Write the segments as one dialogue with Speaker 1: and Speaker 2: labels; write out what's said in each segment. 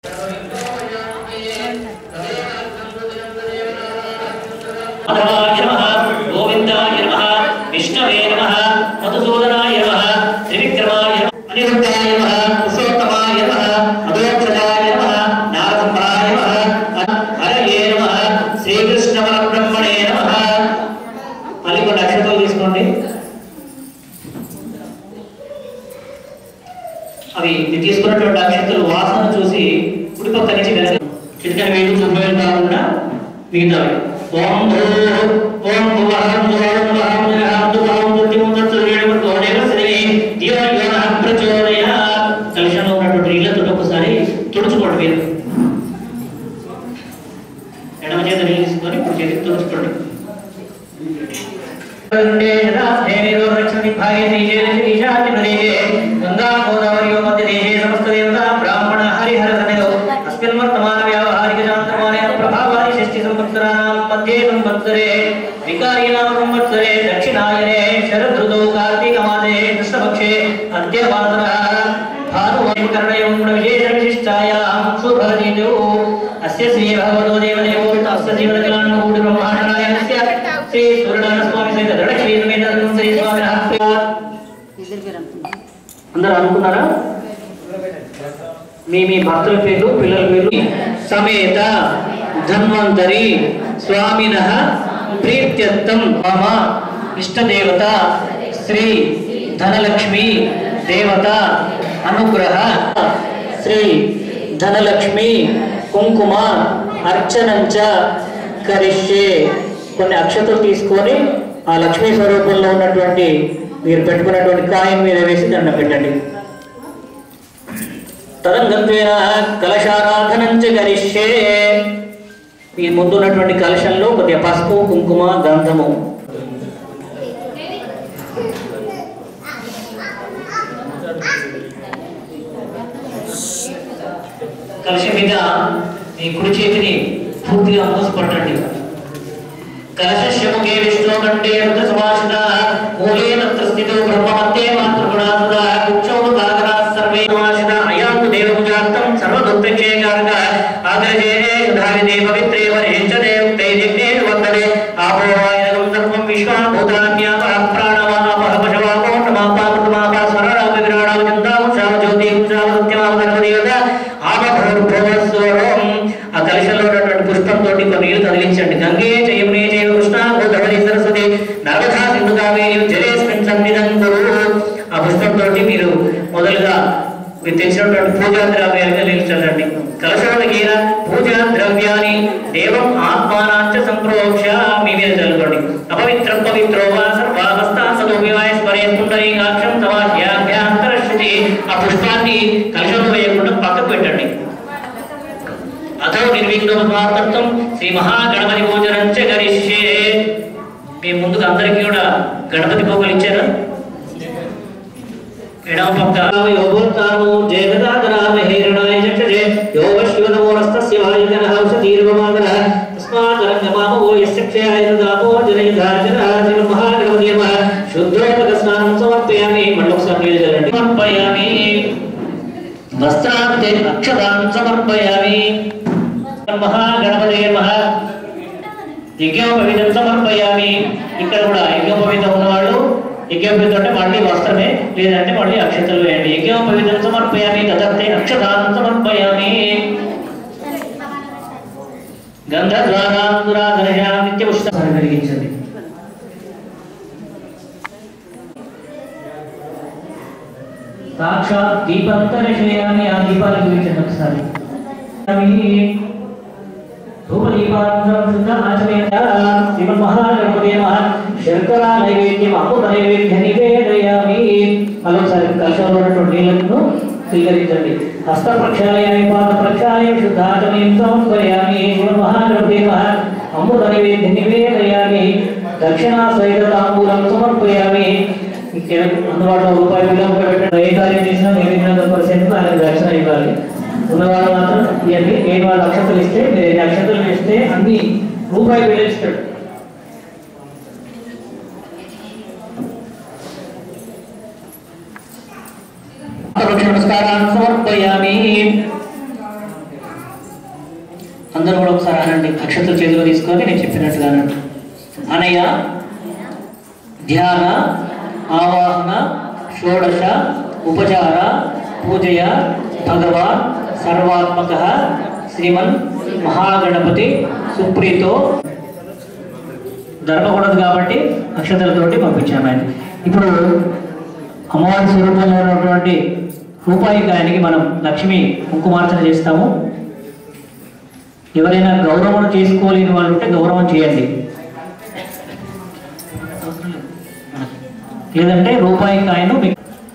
Speaker 1: మాధవాయ నమః గోవిందాయ నమః విష్ణవే నమః మధుసూదనాయ నమః త్రివిక్రమాయ నమః అనిరుద్ధాయ నమః పురుషోత్తమాయ నమః అదోక్షజాయ నమః నారసింహాయ నమః హరయే నమః శ్రీకృష్ణ పరబ్రహ్మణే నమః మళ్ళీ కొన్ని అక్షతలు తీసుకోండి అవి ఇది తీసుకున్నటువంటి అక్షతలు వాసన చూసి కుడి పక్క నుంచి వెనక చిటికన వేలు తొంభై వేలు కాకుండా మిగతావి ఓం భూ ఓం భువహం భువహం భువహం జనహం దుఃఖం మృత్యుం తత్సర్వేణ తోడేవ శ్రీ దియో యోనః ప్రచోదయాత్ కలశంలో ఉన్నటువంటి నీళ్ళతో ఒకసారి తుడుచుకోండి మీరు ఎడమ చేత నీళ్ళు తీసుకొని ఇప్పుడు చేతికి తుడుచుకోండి గంగా గోదావరి మధ్య దేశే సమస్త దేవత బ్రాహ్మణ హరిహర సన్నిధౌ అస్మిన్ వర్తమాన వ్యావహారిక చాంద్రమానేన ప్రభావాని షష్ఠి సంవత్సరాణాం మధ్యే సంవత్సరే వికారీనామ సంవత్సరే దక్షిణాయనే శరదృతౌ కార్తీక మాసే కృష్ణపక్షే అద్యవాసర భానుకరణయం విశేష విశిష్టాయాం శుభదినౌ అస్య శ్రీ భగవతో దేవదేవో అస్య జీవన కళానుకూటి బ్రహ్మాండనాయనస్య శ్రీ సూర్యనారాయణ స్వామి సహిత దృఢక్షీ సమేత శ్రీ స్వామి అందరూ అనుకున్నారా మీ మీ భక్తుల పేర్లు పిల్లల పేర్లు సమేత ధన్వంతరి స్వామిన ప్రీత్యర్థం మమ ఇష్టదేవత శ్రీ ధనలక్ష్మి దేవత అనుగ్రహ శ్రీ ధనలక్ష్మి కుంకుమ అర్చనంచ కరిష్యే కొన్ని అక్షతలు తీసుకొని ఆ లక్ష్మీ స్వరూపంలో ఉన్నటువంటి మీరు పెట్టుకున్నటువంటి కాయం మీద వేసి దండం పెట్టండి తదంగత్వేన కలశారాధనం చ కరిష్యే మీ ముందున్నటువంటి కలశంలో కొద్దిగా పసుపు కుంకుమ గంధము కలశం మీద మీ కుడి చేతిని పూర్తిగా మూసిపట్టండి కలశముఖే విష్ణు కంటే రుద్ర సమాషిత మూలే తత్ర స్థితో బ్రహ్మమత్తే మాతృగుణాసుద కుక్షౌ దాగరా సర్వే సమాషిత అయాంతు దేవపూజార్థం సర్వదుఃఖేకారక ఆగ్రజేనే ధారితే పవిత్రే వరేంచ దేవతే దిగ్నే వందనే ఆపోవాయనం సర్వం విశ్వాభూతాన్యాప ప్రాణమాపహ పశవాపో నమాపాపృతమాప స్వరామ విరాణామ చందామ శామ జ్యోతి శామ సత్యమామ ధర్మదేవత ఆపభూర్భువస్వరం ఆ కలశంలో ఉన్నటువంటి పుష్పంతో కొన్ని నీళ్లు తగిలించండి గంగే జయమునే జయ కృష్ణ గోదావరి సరస్వతి నర్మదా సింధు కావేరి జలేస్మిన్ సన్నిధం కురు ఆ పుష్పంతో మీరు మొదలుగా మీరు తెచ్చినటువంటి పూజా ద్రవ్యాలుగా నిలిచండి కలశములకైన పూజా ద్రవ్యాన్ని దేవం ఆత్మానాంచ సంప్రోక్ష మీ మీద చల్లుకోండి అపవిత్రం పవిత్రో వా సర్వావస్థా సదోపివాయ స్మరే పుండరీకాక్షం తవాహ్యాభ్యాంతరశ్రుతి ఆ పుష్పాన్ని కలశంలో వేయకుండా పక్కకు పెట్టండి అథో నిర్విఘ్నోద్వార్తం శ్రీ మహాగణపతి పూజనం చ గరిష్యే మీ ముందుకు అందరికీ కూడా గణపతి పోగలు ఇచ్చారా ఎడమ పక్క యోగోత్తాము జయగదాధరామ హేరణాయ చక్షజే యోగశ్యోనమోరస్తస్య వాయుజన ఔషధీర్వమాదర తస్మాత్ రంగమామో యస్య క్షయాయ దాపో జనయుధార్జన శ్రీ మహాగణపతి నమః శుద్ధోదక స్నానం సమర్పయామి మళ్ళీ ఒకసారి నీళ్ళు చల్లండి సమర్పయామి వస్త్రాంతే అక్షరాన్ సమర్పయామి మహాగణపతే నమః యజ్ఞోపవీతం సమర్పయామి ఇక్కడ కూడా యజ్ఞోపవీతం ఉన్నవాళ్ళు యజ్ఞోపవీతం అంటే మళ్ళీ వస్త్రమే లేదంటే మళ్ళీ అక్షతలు వేయండి యజ్ఞోపవీతం సమర్పయామి తదర్థే అక్షతాన్ సమర్పయామి గంధద్వారాంధురాధనయ నిత్య పుష్పాన్ని కలిగించండి సాక్షాత్ దీపంతరశయాన్ని ఆ దీపాలు చూపించండి ఒకసారి ధూపదీపానంతరం శుద్ధ ఆచమేత శ్రీమన్ మహాగణపతి నమః శర్కరా నైవేద్యం అమృత నైవేద్య నివేదయామి మరొకసారి కలశంలో ఉన్నటువంటి నీళ్లను స్వీకరించండి హస్త ప్రక్షాళయామి పాద ప్రక్షాళయామి శుద్ధాచమయం సమర్పయామి శ్రీమన్ మహాగణపతి నమః అమృత నైవేద్య నివేదయామి దక్షిణా సహిత తాంబూలం సమర్పయామి ఇక్కడ అందుబాటులో రూపాయి విలువ పెట్టండి ఏ కార్యం చేసినా మీరు ఇచ్చిన పర్సెంట్ ఆయన దక్షిణ ఇవ్వాలి ఉన్నవాళ్ళు మాత్రం ఇవన్నీ నేను వాళ్ళు అక్షతలు ఇస్తే మీరు ఎన్ని అక్షతలు ఇస్తే అన్ని రూపాయి బిల్లు ఇస్తాడు నమస్కారాన్ని సమర్పయామి అందరూ కూడా ఒకసారి అనండి అక్షతలు చేతిలో తీసుకొని నేను చెప్పినట్టుగా అనండి అనయ ధ్యాన ఆవాహన షోడశ ఉపచార పూజయ భగవాన్ సర్వాత్మక శ్రీమన్ మహాగణపతి సుప్రీతో జరపకూడదు కాబట్టి అక్షతలతోటి పంపించాము ఆయన ఇప్పుడు అమ్మవారి స్వరూపంలో ఉన్నటువంటి రూపాయి కాయానికి మనం లక్ష్మి కుంకుమార్చన చేస్తాము ఎవరైనా గౌరవం చేసుకోలేని వాళ్ళు ఉంటే గౌరవం చేయండి లేదంటే రూపాయి కాయను మీకు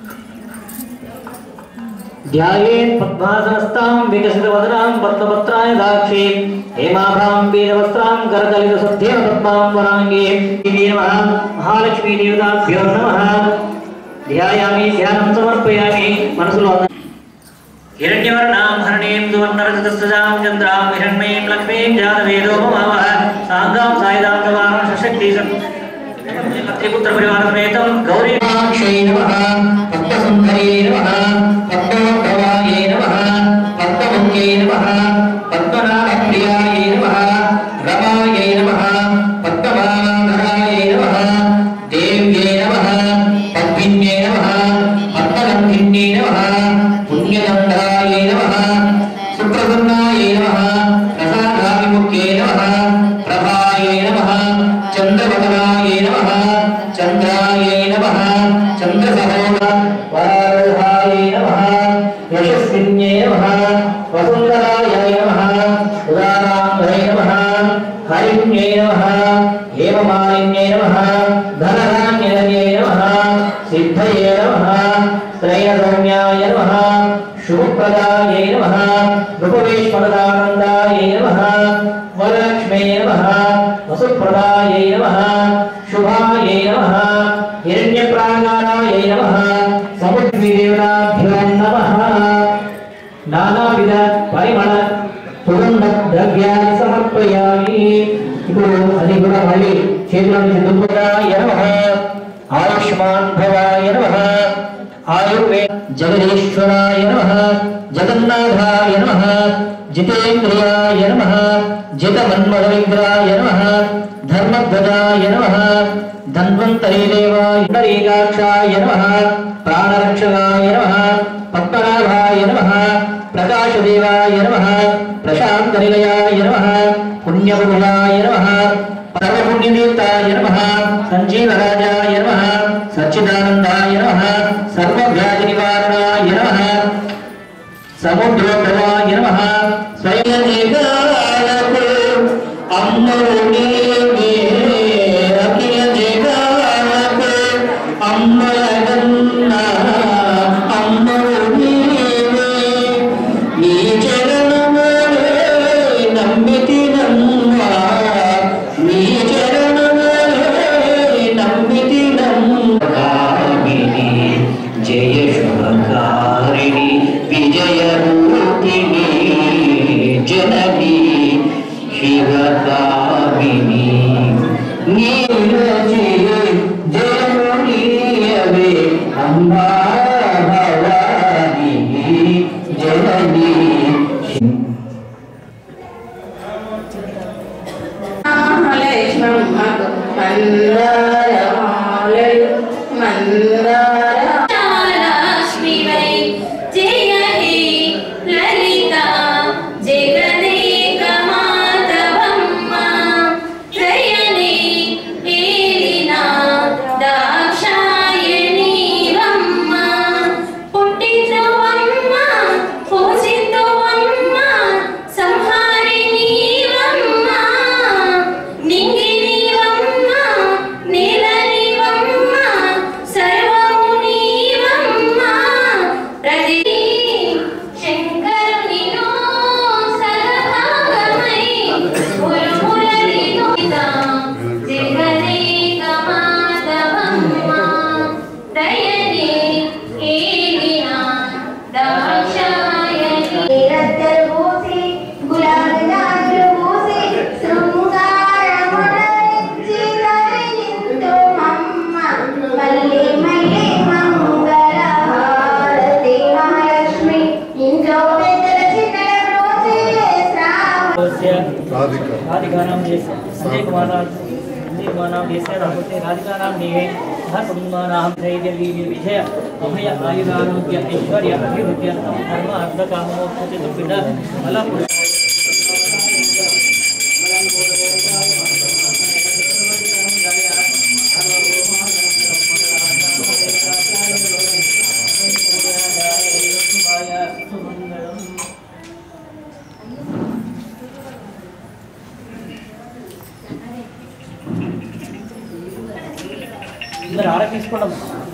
Speaker 1: ధ్యాయేత్ పద్మాసనస్తాం వికసిత వదనాం పద్మపత్రాయ దాక్షి హేమాభ్రాం వీరవస్త్రాం కరకలిత సత్యేన పద్మాం వరాంగే దేవీ నమః మహాలక్ష్మీ దేవతాభ్యో నమః ధ్యాయామి ధ్యానం సమర్పయామి మనసులో హిరణ్యవర్ణాం హరణీం సువర్ణరజతస్తజాం చంద్రాం హిరణ్మయీం లక్ష్మీం జాతవేదో మమావహ సాంగాం సాయిదాం తవారం సశక్తి త్రిపుత్ర పరివార సమేతం గౌరీ
Speaker 2: క్షై నమః పద్మసుందరీ నమః పద్మోద్భవాయే నమః పద్మముఖ్యై నమః పద్మనాభప్రియాయే నమః రమాయై నమః పద్మమాలాధరాయై నమః దేవ్యై నమః పద్మిన్యై నమః పద్మగంధిన్యై నమః పుణ్యగంధాయై నమః సుప్రసన్నాయై నమః ప్రసాదాభిముఖ్యై నమః ప్రభాయై నమః చంద్రవదనాయై నమః చంద్రాయై నమః చంద్రసహోమ వారాహాయై నమః యశస్విన్యై నమః వసుంధరాయై నమః ఉదారాంగై నమః హరిణ్యై నమః హేమమాలిన్యై నమః ధనధాన్యనన్యై నమః సిద్ధయే నమః త్రైరసౌమ్యాయ నమః శుభప్రదాయై నమః నృపవేశ్వరదానందాయై నమః వరలక్ష్మై నమః వసుప్రదాయై నమః శుభాయై నమః హిరణ్యప్రాణాయ నమః సముద్విదేవతాభ్యో నమః నానావిధ పరిమళ సుగంధ ద్రవ్యాన్ని సమర్పయామి ఇప్పుడు అది కూడా మళ్ళీ చేతిలో చంద్రుడాయ నమః ఆయుష్మాన్ భవాయ నమః ఆయుర్వే జగదీశ్వరాయ నమః జగన్నాథాయ నమః జితేంద్రియాయ నమః జితమన్మద విగ్రహాయ నమః ధర్మధ్వజాయ నమః ధన్వంతరీ దేవాయ పుండరీకాక్షాయ నమః ప్రాణరక్షకాయ నమః పద్మనాభాయ నమః ప్రకాశదేవాయ నమః ప్రశాంతనిలయాయ నమః పుణ్యబహుళాయ నమః పరమపుణ్యతీర్థాయ నమః సంజీవరాజాయ నమః సచ్చిదానందాయ నమః సర్వవ్యాధి నివారణాయ నమః సముద్రోద్భవాయ నమః స్వయం జగాలకు అమ్మరు నీవే అఖిల జగాలకు అమ్మలగన్న అమ్మరు నీవే నీ చరణములే నమ్మితి నమ్మా నీ చరణములే నమ్మితి నమ్మిని జయ శుభకారిణి విజయ రూపిణి జనని శివకామిని నీరజే జయమునియవే అంబా భవాని జనని
Speaker 3: లక్ష్మీవై జయ హే లలిత జగదేక మాధవమ్మ జయనే ఏలిన దాక్షాయణీవమ్మ పుట్టించవమ్మ పోషించవమ్మ సంహారిణీవమ్మ నింగినీవమ్మ నీలనీవమ్మ సర్వము నీవమ్మ ప్రతి శంకరునిలో సలభాగమై ఉరుమురలిలో జగదేక మాధవమ్మ దయనే ఏలిన దాక్షాయణి
Speaker 4: రద్దలు పూసి గులాబీ జాజులు పూసి శృంగారమునరించి తరించు మమ్మ మళ్ళీ మళ్ళీ మంగళ హారతి మహాలక్ష్మి ఇంట్లో పెద్దల చిన్నల రోజే శ్రావణ
Speaker 5: देशस्य राधिकानां देश संजय कुमार संजय कुमार देशस्य रामते राधिकानां देहे सह कुटुम्बानां धैर्य वीर्य विजय अभय आयुरारोग्य ऐश्वर्य अभिवृद्ध्यर्थं धर्म अर्थ कामोत्पत्ति दुर्पिड फल అందరు ఆడ తీసుకోవడం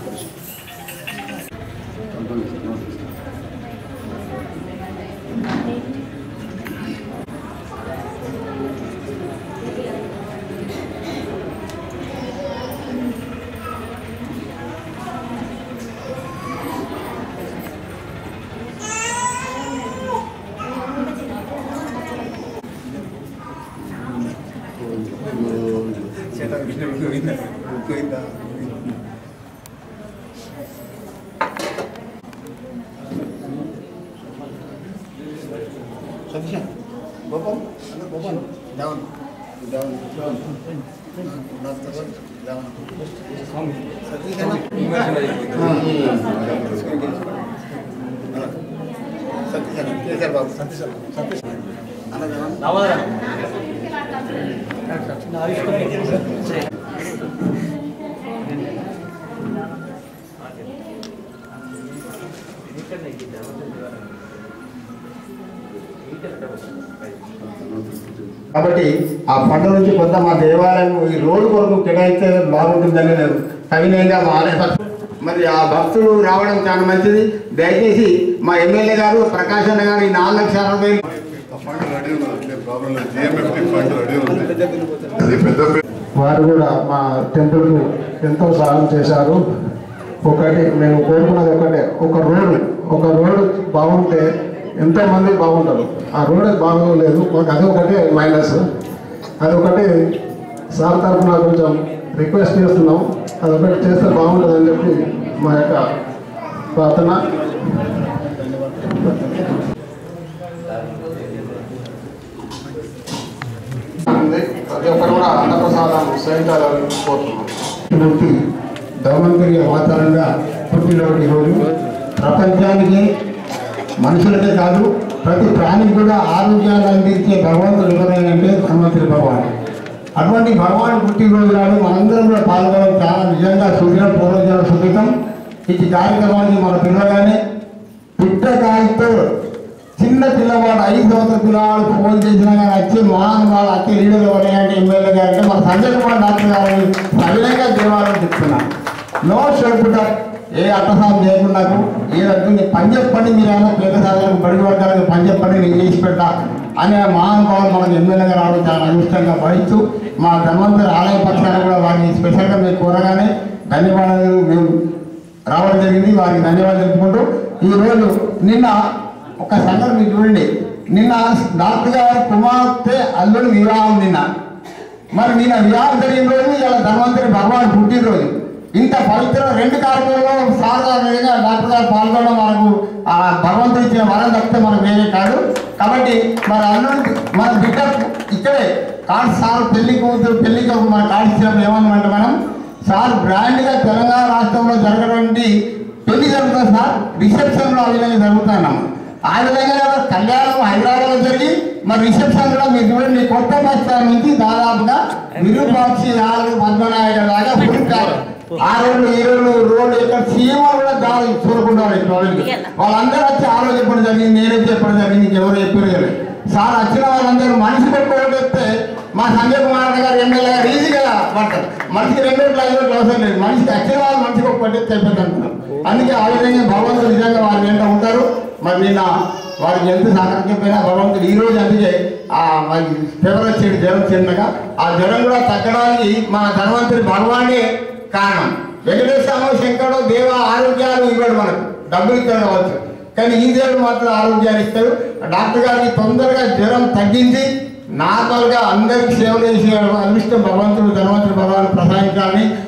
Speaker 6: కాబట్టి ఆ ఫండ్ నుంచి కొంత మా దేవాలయం ఈ రోడ్డు కొరకు కేటాయిస్తే బాగుంటుందని నేను సవినయంగా మా ఆలయ భక్తులు- మరి ఆ భక్తులు రావడం చాలా మంచిది దయచేసి మా ఎమ్మెల్యే గారు ప్రకాశ్ అన్న గారు ఈ నాలుగు లక్షల అరవై
Speaker 7: ఫండ్ రెడీ ఉంది ప్రాబ్లం లేదు జిఎంఎఫ్టీ ఫండ్ రెడీ ఉంది అది పెద్ద పెద్ద
Speaker 8: వారు కూడా మా టెంపుల్కు ఎంతో సహాయం చేశారు ఒకటి మేము కోరుకున్నది ఒకటే ఒక రోడ్డు ఒక రోడ్డు బాగుంటే ఎంతో మంది బాగుంటారు ఆ రోడ్ బాగోలేదు మాకు అది ఒకటే మైనస్ అదొకటి సార్ తరఫున కొంచెం రిక్వెస్ట్ చేస్తున్నాం అదొకటి చేస్తే బాగుంటుందని చెప్పి మా యొక్క ప్రార్థన ఉంది. ప్రతి ఒక్కరు కూడా అన్నప్రసాదం సేవించాలని కోరుతున్నాం
Speaker 6: మూర్తి ధర్మంతుడి అవతారంగా పుట్టినటువంటి రోజు ప్రపంచానికి మనుషులకే కాదు ప్రతి ప్రాణికి కూడా ఆరోగ్యాన్ని అందించే భగవంతుడు ఎవరైనా అంటే ధర్మంతుడి భగవాన్ అటువంటి భగవాన్ పుట్టినరోజు నాడు మనందరం కూడా పాల్గొనడం చాలా నిజంగా సూచన పూర్వజన సుఖితం ఈ కార్యక్రమానికి మన పిల్లగానే పుట్టకాయతో చిన్న పిల్లవాడు ఐదు సంవత్సరాల పిల్లవాడు ఫోన్ చేసినా కానీ వచ్చి మహాన్ వాళ్ళు అత్తే లీడర్లు ఎవరైనా ఎమ్మెల్యే గారు అంటే మన సంజయ్ కుమార్ డాక్టర్ గారిని సవినంగా దేవాలని చెప్తున్నా నో షోపుట ఏ అట్టసాం చేయకుండా ఏ రకంగా పని చెప్పండి మీరు ఏమైనా పేద సాధనకు బడి వర్గాలకు పని చెప్పండి నేను చేసి పెట్టా అనే మహానుభావులు మనకు ఎమ్మెల్యేగా రావడం చాలా అదృష్టంగా భావిస్తూ మా ధన్వంతరి ఆలయ పక్షాన కూడా వారిని స్పెషల్గా మేము కోరగానే ధన్యవాదాలు మేము రావడం జరిగింది వారికి ధన్యవాదాలు తెలుపుకుంటూ ఈరోజు నిన్న ఒక సంగతి మీరు చూడండి నిన్న డాక్టర్ గారి కుమార్తె అల్లుడు వివాహం నిన్న మరి నిన్న వివాహం జరిగిన రోజు ఇలా ధన్వంతరి భగవాన్ పుట్టినరోజు ఇంత పవిత్ర రెండు కార్యక్రమంలో సార్ గారు నిజంగా డాక్టర్ గారు పాల్గొనడం మనకు ఆ భగవంతుడు ఇచ్చిన వరం తప్పితే మనకు వేరే కాదు కాబట్టి మరి అల్లుడు మన బిడ్డ ఇక్కడే కార్డు సార్ పెళ్లి కూతురు పెళ్లికి ఒక మన కార్డు ఇచ్చినప్పుడు ఏమన్నమాట మనం సార్ గ్రాండ్గా తెలంగాణ రాష్ట్రంలో జరగటువంటి పెళ్లి జరుగుతుంది సార్ రిసెప్షన్లో ఆ విధంగా జరుగుతున్నాం ఆ విధంగా కళ్యాణం హైదరాబాద్లో జరిగి మరి రిసెప్షన్ కూడా మీరు చూడండి కొత్త బస్ స్టాండ్ నుంచి దాదాపుగా విరూపాక్షి నాలుగు పద్మనాయుడు దాకా ఫుల్ ట్రాక్. ఆ రోడ్లు ఈ రోడ్లు రోడ్లు ఇక్కడ సీమ కూడా దారి చూడకుండా వాళ్ళు ఇక్కడ వాళ్ళకి. వాళ్ళందరూ వచ్చి ఆలో చెప్పడం జరిగింది నేనే చెప్పడం జరిగింది ఇంకెవరు చెప్పారు కదా సార్ వచ్చిన వాళ్ళందరూ మనిషి పెట్టుకోవడం చెప్తే మా సంజయ్ కుమార్ గారు ఎమ్మెల్యే గారు ఈజీగా పడతారు మనిషికి రెండు రోడ్లు ఐదు రోడ్లు అవసరం లేదు మనిషికి వచ్చిన వాళ్ళు మనిషికి ఒక పట్టి చెప్పేది అంటున్నారు అందుకే ఆ విధంగా భగవంతుడు నిజంగా వారి వెంట ఉంటారు మరి నిన్న వారికి ఎంత సహకరించకపోయినా భగవంతుడు ఈ రోజు అందుకే ఆ మరి ఫీవర్ వచ్చేది జ్వరం చిన్నగా ఆ జ్వరం కూడా తగ్గడానికి మా ధనవంతుడి భగవానే కారణం వెంకటేశ్వర శంకరుడు దేవ ఆరోగ్యాలు ఇవ్వడు మనకు డబ్బులు ఇస్తాడు కావచ్చు కానీ ఈ దేవుడు మాత్రం ఆరోగ్యాన్ని ఇస్తాడు డాక్టర్ గారికి తొందరగా జ్వరం తగ్గించి నార్మల్గా అందరికి సేవలు చేసే అదృష్టం భగవంతుడు ధనవంతుడు భగవాన్ ప్రసాదించాలని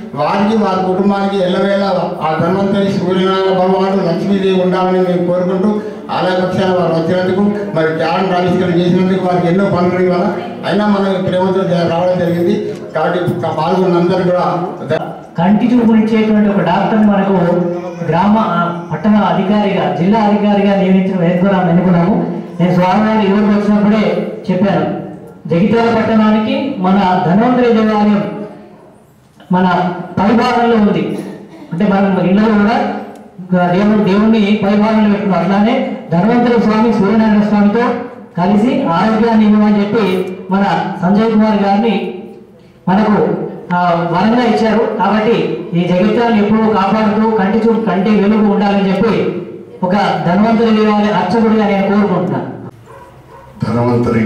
Speaker 6: వారికి వారి కుటుంబానికి ఎల్లవేళ ఆ ధన్వంతరి సూర్యనారాయణ భగవానుడు లక్ష్మీదేవి ఉండాలని మేము కోరుకుంటూ ఆలయ పక్షాన వారు వచ్చినందుకు మరి క్యాన్ ఆవిష్కరణ చేసినందుకు వారికి ఎన్నో పనులు ఇవాళ అయినా మనం ప్రేమతో రావడం జరిగింది కాబట్టి పాల్గొన్న అందరూ కూడా ధ-
Speaker 5: కంటి చూపు ఇచ్చేటువంటి ఒక డాక్టర్ మనకు గ్రామ ఆ, పట్టణ అధికారిగా జిల్లా అధికారిగా నియమించిన ఎన్నుకున్నాం ఎన్నుకున్నాము నేను స్వామివారి ఊరికి వచ్చినప్పుడే చెప్పాను జగిత్యాల పట్టణానికి మన ధన్వంతరి దేవాలయం మన పైభాగంలో ఉంది అంటే మనం ఇళ్ళలో కూడా దేవుడు దేవుణ్ణి పైభాగంలో పెట్టుకున్నాం అట్లానే ధన్వంతరి స్వామి సూర్యనారాయణ స్వామితో కలిసి ఆరోగ్యాన్ని ఇవ్వమని చెప్పి మన సంజయ్ కుమార్ గారిని మనకు ఆ, వరంగా ఇచ్చారు కాబట్టి ఈ జగిత్యాలను ఎప్పుడూ కాపాడుతూ కంటి చూపు కంటి వెలుగు ఉండాలని చెప్పి ఒక ధన్వంతరి దేవాలయ అర్చకుడిగా నేను కోరుకుంటున్నాను
Speaker 7: ధనవంతరి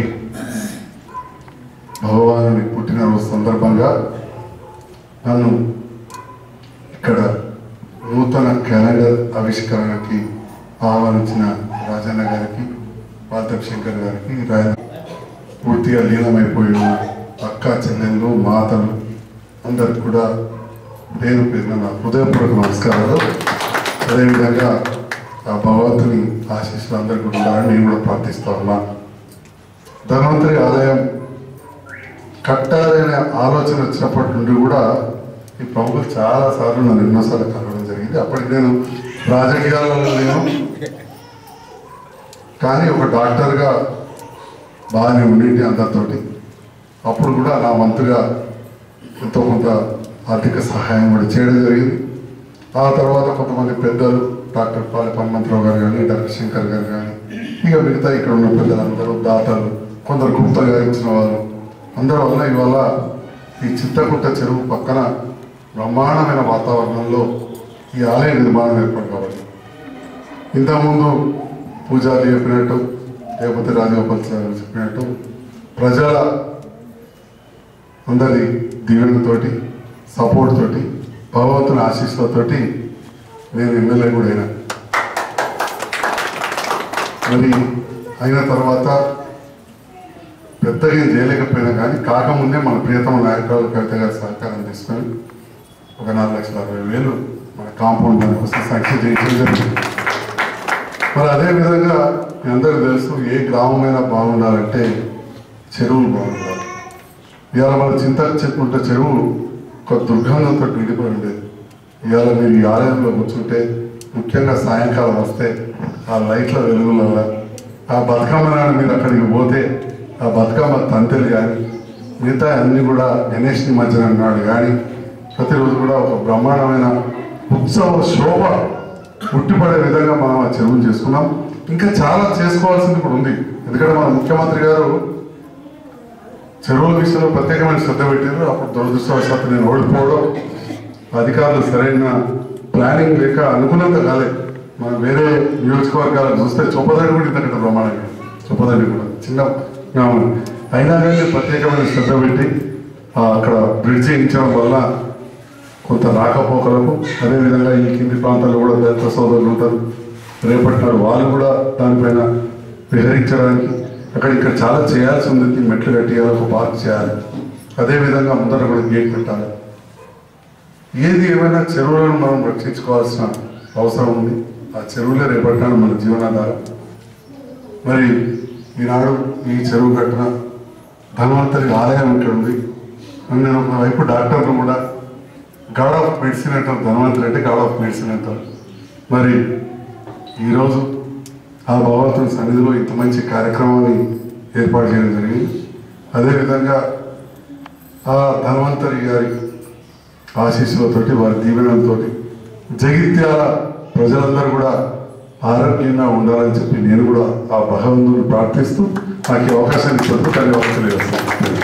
Speaker 7: భగవానుడి పుట్టినరోజు సందర్భంగా నన్ను ఇక్కడ నూతన క్యాలెండర్ ఆవిష్కరణకి ఆహ్వానించిన రాజన్న గారికి పార్థబ్ శంకర్ గారికి రాయ పూర్తిగా లీనమైపోయిన అక్క చెల్లెళ్ళు మాతలు అందరికి కూడా పేరు పేరున నా హృదయపూర్వక నమస్కారాలు అదేవిధంగా ఆ భగవంతుని ఆశీస్సులు అందరికీ కూడా ఉండాలని నేను కూడా ప్రార్థిస్తా ఉన్నా ధన్వంతరి ఆలయం కట్టాలి అనే ఆలోచన వచ్చినప్పటి నుండి కూడా ఈ ప్రముఖులు చాలా సార్లు నన్ను ఎన్నోసార్లు కలవడం జరిగింది అప్పటికి నేను రాజకీయాలలో లేను కానీ ఒక డాక్టర్గా బాగానే ఉండింది అందరితోటి అప్పుడు కూడా నా వంతుగా ఎంతో కొంత ఆర్థిక సహాయం కూడా చేయడం జరిగింది ఆ తర్వాత కొంతమంది పెద్దలు డాక్టర్ పాలి హనుమంతరావు గారు కానీ డాక్టర్ శంకర్ గారు కానీ ఇక మిగతా ఇక్కడ ఉన్న పెద్దలందరూ దాతలు కొందరు గుప్తగా ఇచ్చిన వాళ్ళు అందరూ వల్ల ఇవాళ ఈ చిత్తకుంట చెరువు పక్కన బ్రహ్మాండమైన వాతావరణంలో ఈ ఆలయ నిర్మాణం ఏర్పాటు కావాలి ఇంతకుముందు పూజారి చెప్పినట్టు లేకపోతే రాజగోపాల్ సార్ చెప్పినట్టు ప్రజల అందరి దీవెనతోటి సపోర్ట్ తోటి భగవంతుని ఆశీస్సులతోటి నేను ఎమ్మెల్యే కూడా అయినా మరి అయిన తర్వాత పెద్దగా ఏం చేయలేకపోయినా కానీ కాకముందే మన ప్రియతమ నాయకురాలు కవిత గారి సహకారం తీసుకొని ఒక నాలుగు లక్షల అరవై వేలు మన కాంపౌండ్ దానికోసం సంఖ్య చేయించడం జరిగింది మరి అదే విధంగా మీ అందరికీ తెలుసు ఏ గ్రామమైనా బాగుండాలంటే చెరువులు బాగుండాలి ఇవాళ మన చింత చెప్పుకుంటే చెరువు ఒక దుర్గంధంతో నిండిపోయి ఉండేది ఇవాళ మీరు ఈ ఆలయంలో కూర్చుంటే ముఖ్యంగా సాయంకాలం వస్తే ఆ లైట్ల వెలుగుల ఆ బతుకమ్మ నాడు మీరు అక్కడికి పోతే ఆ బతుకమ్మ తంతెలు కానీ మిగతా అన్ని కూడా గణేష్ నిమజ్జనం నాడు కానీ ప్రతిరోజు కూడా ఒక బ్రహ్మాండమైన ఉత్సవ శోభ పుట్టిపడే విధంగా మనం ఆ చెరువులు చేసుకున్నాం ఇంకా చాలా చేసుకోవాల్సింది కూడా ఉంది ఎందుకంటే మన ముఖ్యమంత్రి గారు చెరువుల విషయంలో ప్రత్యేకమైన శ్రద్ధ పెట్టారు అప్పుడు దురదృష్టవశాత్తు నేను ఓడిపోవడం అధికారులు సరైన ప్లానింగ్ లేక అనుకున్నంత కాలేదు మనం వేరే నియోజకవర్గాలను చూస్తే చొప్పదండి కూడా ఇంతకంటే బ్రహ్మాండంగా చొప్పదండి కూడా చిన్న గ్రామం అయినా కానీ ప్రత్యేకమైన శ్రద్ధ పెట్టి ఆ, అక్కడ బ్రిడ్జి ఇచ్చడం వల్ల కొంత రాకపోకలకు అదేవిధంగా ఈ కింది ప్రాంతాల్లో కూడా దళిత సోదరులు ఉంటారు రేపటి నాడు వాళ్ళు కూడా దానిపైన విహరించడానికి అక్కడ ఇక్కడ చాలా చేయాల్సి ఉంది మెట్లు కట్టేయాలి ఒక పార్క్ చేయాలి అదేవిధంగా ముందర కూడా గేట్ పెట్టాలి ఏది ఏమైనా చెరువులను మనం రక్షించుకోవాల్సిన అవసరం ఉంది ఆ చెరువులే రేపటి నాడు మన జీవనాధారం మరి ఈనాడు ఈ చెరువు కట్టిన ధన్వంతరి ఆలయం ఇక్కడ ఉంది అని నేను ఒకవైపు డాక్టర్లు కూడా గాడ్ ఆఫ్ మెడిసిన్ అంటారు ధనవంతుడు అంటే గాడ్ ఆఫ్ మెడిసిన్ అంటారు మరి ఈరోజు ఆ భగవంతుని సన్నిధిలో ఇంత మంచి కార్యక్రమాన్ని ఏర్పాటు చేయడం జరిగింది అదేవిధంగా ఆ ధన్వంతరి గారి ఆశీస్సులతోటి వారి దీవెనలతో జగిత్యాల ప్రజలందరూ కూడా ఆరోగ్యంగా ఉండాలని చెప్పి నేను కూడా ఆ భగవంతుని ప్రార్థిస్తూ నాకు ఈ అవకాశాన్ని ఇచ్చినందుకు ధన్యవాదాలు తెలియజేస్తాను